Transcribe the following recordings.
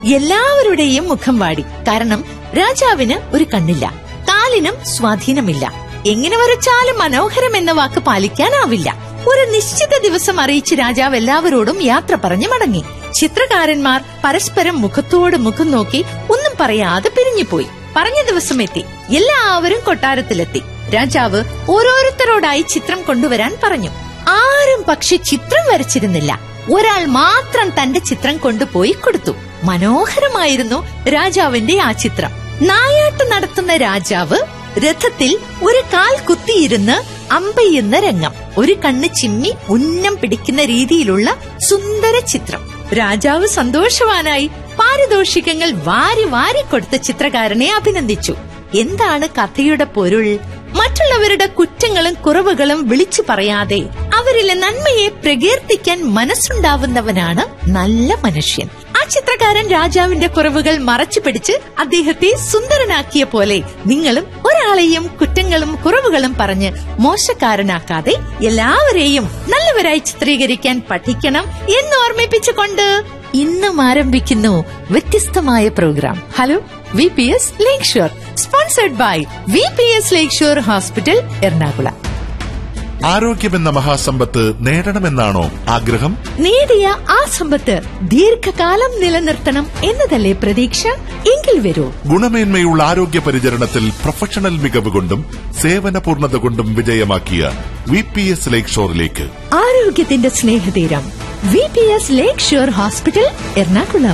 എല്ലാവരുടെയും മുഖം വാടി കാരണം രാജാവിന് ഒരു കണ്ണില്ല കാലിനും സ്വാധീനമില്ല എങ്ങനെ വരച്ചാലും മനോഹരം എന്ന വാക്ക് പാലിക്കാനാവില്ല ഒരു നിശ്ചിത ദിവസം അറിയിച്ച് രാജാവ് എല്ലാവരോടും യാത്ര പറഞ്ഞു മടങ്ങി ചിത്രകാരന്മാർ പരസ്പരം മുഖത്തോട് മുഖം നോക്കി ഒന്നും പറയാതെ പിരിഞ്ഞുപോയി പറഞ്ഞ ദിവസം എത്തി എല്ലാവരും കൊട്ടാരത്തിലെത്തി രാജാവ് ഓരോരുത്തരോടായി ചിത്രം കൊണ്ടുവരാൻ പറഞ്ഞു ആരും പക്ഷെ ചിത്രം വരച്ചിരുന്നില്ല ഒരാൾ മാത്രം തന്റെ ചിത്രം കൊണ്ടുപോയി കൊടുത്തു മനോഹരമായിരുന്നു രാജാവിന്റെ ആ ചിത്രം നായാട്ട് നടത്തുന്ന രാജാവ് രഥത്തിൽ ഒരു കാൽ കുത്തിയിരുന്ന് അമ്പെയ്യുന്ന രംഗം ഒരു കണ്ണ് ചിമ്മി ഉന്നം പിടിക്കുന്ന രീതിയിലുള്ള സുന്ദര ചിത്രം രാജാവ് സന്തോഷവാനായി പാരിതോഷികങ്ങൾ വാരി വാരി കൊടുത്ത ചിത്രകാരനെ അഭിനന്ദിച്ചു എന്താണ് കഥയുടെ പൊരുൾ മറ്റുള്ളവരുടെ കുറ്റങ്ങളും കുറവുകളും വിളിച്ചു പറയാതെ അവരിലെ നന്മയെ പ്രകീർത്തിക്കാൻ മനസ്സുണ്ടാവുന്നവനാണ് നല്ല മനുഷ്യൻ ആ ചിത്രകാരൻ രാജാവിന്റെ കുറവുകൾ മറച്ചു പിടിച്ച് അദ്ദേഹത്തെ സുന്ദരനാക്കിയ പോലെ നിങ്ങളും ഒരാളെയും കുറ്റങ്ങളും കുറവുകളും പറഞ്ഞ് മോശക്കാരനാക്കാതെ എല്ലാവരെയും നല്ലവരായി ചിത്രീകരിക്കാൻ പഠിക്കണം എന്ന് ഓർമ്മിപ്പിച്ചുകൊണ്ട് ഇന്നും ആരംഭിക്കുന്നു വ്യത്യസ്തമായ program hello V P S lakeshore sponsored by V P S lakeshore hospital Ernakulam ആരോഗ്യമെന്ന മഹാസമ്പത്ത് നേടണമെന്നാണോ ആഗ്രഹം നേടിയ ആ സമ്പത്ത് ദീർഘകാലം നിലനിർത്തണം എന്നതല്ലേ പ്രതീക്ഷ എങ്കിൽ വരൂ ഗുണമേന്മയുള്ള ആരോഗ്യ പരിചരണത്തിൽ പ്രൊഫഷണൽ മികവ് കൊണ്ടും സേവന പൂർണ്ണത കൊണ്ടും വിജയമാക്കിയ വി പി എസ് ലേക്ക് ഷോറിലേക്ക് ആരോഗ്യത്തിന്റെ സ്നേഹതീരം V P S lakeshore hospital Ernakulam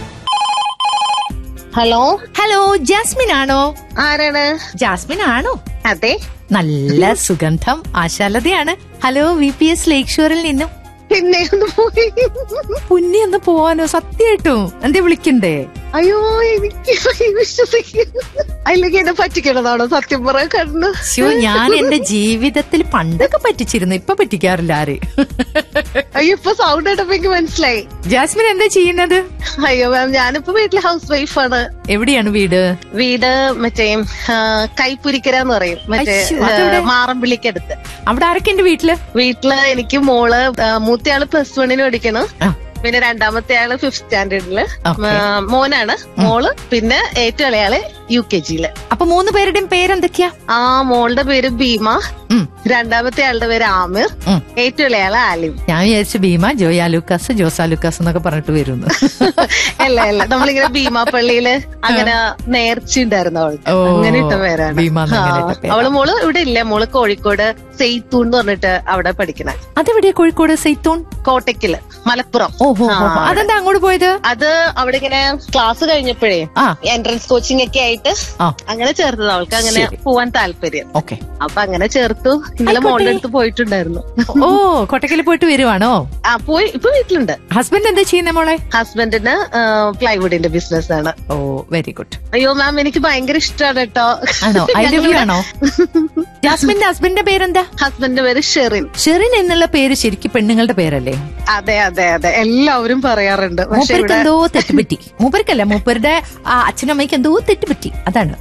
hello hello Jasmine ആണോ ആരാണ് ജാസ്മിൻ ആണോ അതെ നല്ല സുഗന്ധം ആശാലതയാണ് ഹലോ വി പി എസ് ലേക്ക് ഷോറിൽ നിന്നും പിന്നെ ഒന്ന് പോയി പുന്നി ഒന്ന് പോവാനോ സത്യമായിട്ടും എന്തേ വിളിക്കണ്ടേ അയ്യോ എനിക്ക് വിശ്വസിക്കും അല്ലെങ്കിൽ എന്നെ പറ്റിക്കണതാണോ സത്യം പറയാൻ കണ്ണ് ശോ ഞാൻ എന്റെ ജീവിതത്തിൽ പണ്ടൊക്കെ പറ്റിച്ചിരുന്നു ഇപ്പൊ പറ്റിക്കാറില്ല ആര് അയ്യോ ഇപ്പൊ സൗണ്ട് കേട്ടപ്പോ എനിക്ക് മനസ്സിലായി ജാസ്മിൻ എന്താ ചെയ്യുന്നത് അയ്യോ മാം ഞാനിപ്പോ വീട്ടിലെ ഹൗസ് വൈഫാണ് എവിടെയാണ് വീട് വീട് മറ്റേ ആ, കൈപ്പുരിക്കര എന്ന് പറയും മറ്റേ അശ്ശോ, അതെവിടെ? ആ, മാറമ്പിള്ളിക്കടുത്ത് അവിടെ ആരൊക്കെ ഉണ്ട് വീട്ടില് വീട്ടില് എനിക്ക് മോള് ആ, മൂത്തയാള് പ്ലസ് വണ്ണിന് പഠിക്കണം ആ. പിന്നെ രണ്ടാമത്തെ ആള് ഫിഫ്ത് സ്റ്റാൻഡേർഡില് Okay. മോനാണ് മോള് പിന്നെ ഏറ്റവും ഇളയാള് യു കെ ജിയില് അപ്പൊ മൂന്ന് പേരുടെയും പേരെന്തൊക്കെയാ ആ മോളുടെ പേര് ഭീമ ഉം. രണ്ടാമത്തെ ആളുടെ പേര് ആമിർ ഉം. ഏറ്റവും ഇളയാള് ആലിം ഞാൻ വിചാരിച്ചു ഭീമ ജോയാ ലൂക്കാസ് ജോസാ ലൂക്കാസ് എന്നൊക്കെ പറഞ്ഞിട്ട് വരുന്നു അല്ല അല്ല നമ്മളിങ്ങനെ ഭീമ പള്ളിയില് അങ്ങനെ നേർച്ച ഉണ്ടായിരുന്നു അവൾക്ക് ഓ, അങ്ങനെ ഇട്ട പേരാണ് ഭീമ എന്ന് അങ്ങനെ ആ. ഇട്ട പേരാ. അവള് മോള് ഇവിടെ ഇല്ല മോള് കോഴിക്കോട് സെയ്ത്തൂൺ എന്ന് പറഞ്ഞിട്ട് അവിടെ പഠിക്കണ അതെവിടെയാ കോഴിക്കോട് സൈത്തൂൺ കോട്ടയ്ക്കല് മലപ്പുറം ഓഹോ ആ, ഓഹോ. അതെന്താ അങ്ങോട്ട് പോയത് അത് അവിടെ ഇങ്ങനെ ക്ലാസ് കഴിഞ്ഞപ്പോഴേ ആ എൻട്രൻസ് കോച്ചിങ് ഒക്കെ ആയിട്ട് ആ അങ്ങനെ ചേർത്തത് അവൾക്ക് അങ്ങനെ ശരി. പോവാൻ താല്പര്യം ഓക്കെ അപ്പൊ അങ്ങനെ ചേർത്തു ഇന്നലെ ആയിക്കോട്ടെ. മോളുടെ അടുത്ത് പോയിട്ടുണ്ടായിരുന്നു ഓ കൊട്ടക്കല് പോയിട്ട് വരുവാണോ ആ പോയി ഇപ്പൊ വീട്ടിലുണ്ട് ഹസ്ബൻഡ് എന്താ ചെയ്യുന്ന മോളെ ഹസ്ബൻഡിന് പ്ലൈവുഡിന്റെ ബിസിനസ് ആണ് ഓ വെരി ഗുഡ് അയ്യോ മാം എനിക്ക് ഭയങ്കര ഇഷ്ടമാണ് കേട്ടോ ആണോ ഐ ലവ് യു ആണോ ജാസ്മിന്റെ ഹസ്ബൻഡിന്റെ പേരെന്താ ഹസ്ബൻഡിന്റെ പേര് ഷെറിൻ ഷെറിൻ എന്നുള്ള പേര് ശരിക്കും പെണ്ണുങ്ങളുടെ പേരല്ലേ അതെ അതെ അതെ എല്ലാവരും പറയാറുണ്ട് പക്ഷെ മൂപ്പർക്ക് ഇവിടെ എന്തോ തെറ്റുപറ്റി മൂപ്പർക്കല്ല മൂപ്പരുടെ ആ അച്ഛനും അമ്മയ്ക്ക് എന്തോ തെറ്റുപറ്റി അതാണ്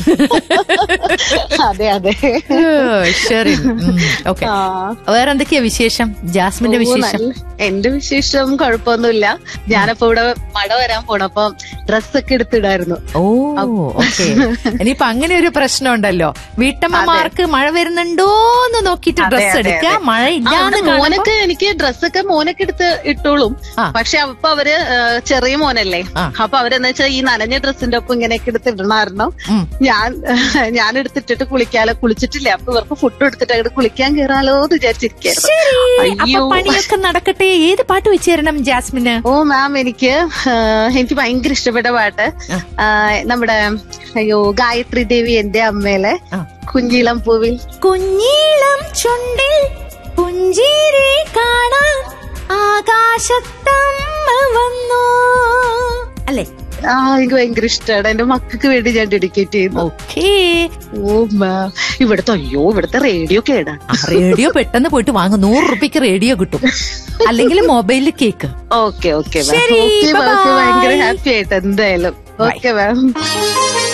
അതെ അതെ ഓ, ഷെറിൻ ഓക്കെ ആ. വേറെ എന്തൊക്കെയാ വിശേഷം ജാസ്മിന്റെ ഓ, വിശേഷം നല്ല- എന്റെ വിശേഷം കുഴപ്പമൊന്നുമില്ല ഞാനപ്പോ ഇവിടെ മഴ വരാൻ പോണപ്പോ ഡ്രസ്സൊക്കെ എടുത്തിടായിരുന്നു ഓ ഓക്കെ ഇനിയിപ്പൊ അങ്ങനെ ഒരു പ്രശ്നം ഉണ്ടല്ലോ വീട്ടമ്മമാർക്ക് മഴ വരുന്നുണ്ടോന്ന് നോക്കിയിട്ട് അതെ, ഡ്രസ് അതെ, എടുക്കുക അതെ. മഴ ആ, ഇല്ലാന്ന് ഇവിടെ മോനൊക്കെ എനിക്ക് ഡ്രസ്സൊക്കെ മോനൊക്കെ എടുത്ത് ഇട്ടോളും ആ. പക്ഷെ അപ്പൊ അവര് ആ, ചെറിയ മോനല്ലേ ആ. അപ്പൊ അവരെന്ന് വെച്ചാൽ ഈ നനഞ്ഞ ഡ്രസ്സിന്റെ ഒപ്പം ഇങ്ങനെയൊക്കെ എടുത്ത് ഇടണമായിരുന്നു ഉം. ഞാൻ ഞാൻ എടുത്തിട്ടിട്ട് കുളിക്കാലോ കുളിച്ചിട്ടില്ല അപ്പൊ ഇവർക്ക് ഫുഡ് എടുത്തിട്ട് അങ്ങോട്ട് കുളിക്കാൻ കയറാലോ എന്ന് വിചാരിച്ചിരിക്കായിരുന്നു ശരി അപ്പൊ അയ്യോ. പണിയൊക്കെ നടക്കട്ടെ ഏത് പാട്ട് വെച്ച് തരണം ജാസ്മിന് ഓ മാം എനിക്ക് ആ, എനിക്ക് ഭയങ്കര ഇഷ്ടപ്പെട്ട പാട്ട് ആ. ആ, നമ്മുടെ അയ്യോ ഗായത്രി ദേവി എന്റെ അമ്മയിലെ ആ. കുഞ്ഞിളം പൂവിൽ കുഞ്ഞീളം ചുണ്ടിൽ പുഞ്ചിരി കാണാൻ ആകാശത്തമ്മ വന്നു അല്ലേ ആ എനിക്ക് ഭയങ്കര ഇഷ്ടമാണ് എന്റെ മക്കൾക്ക് വേണ്ടി ഞാൻ ഡെഡിക്കേറ്റ് ചെയ്യുന്നു ഓക്കേ ഓ മാം ഇവിടുത്തെ അയ്യോ ഇവിടുത്തെ റേഡിയോ കേടാ റേഡിയോ പെട്ടെന്ന് പോയിട്ട് വാങ്ങും നൂറ് റുപ്യക്ക് റേഡിയോ കിട്ടും അല്ലെങ്കിൽ മൊബൈലിൽ കേക്ക് ഓക്കെ ഓക്കെ മാം ശരി, ഓക്കെ മാം bye-bye. ഭയങ്കര ഹാപ്പി ആയിട്ട് എന്തായാലും ഓക്കെ മാം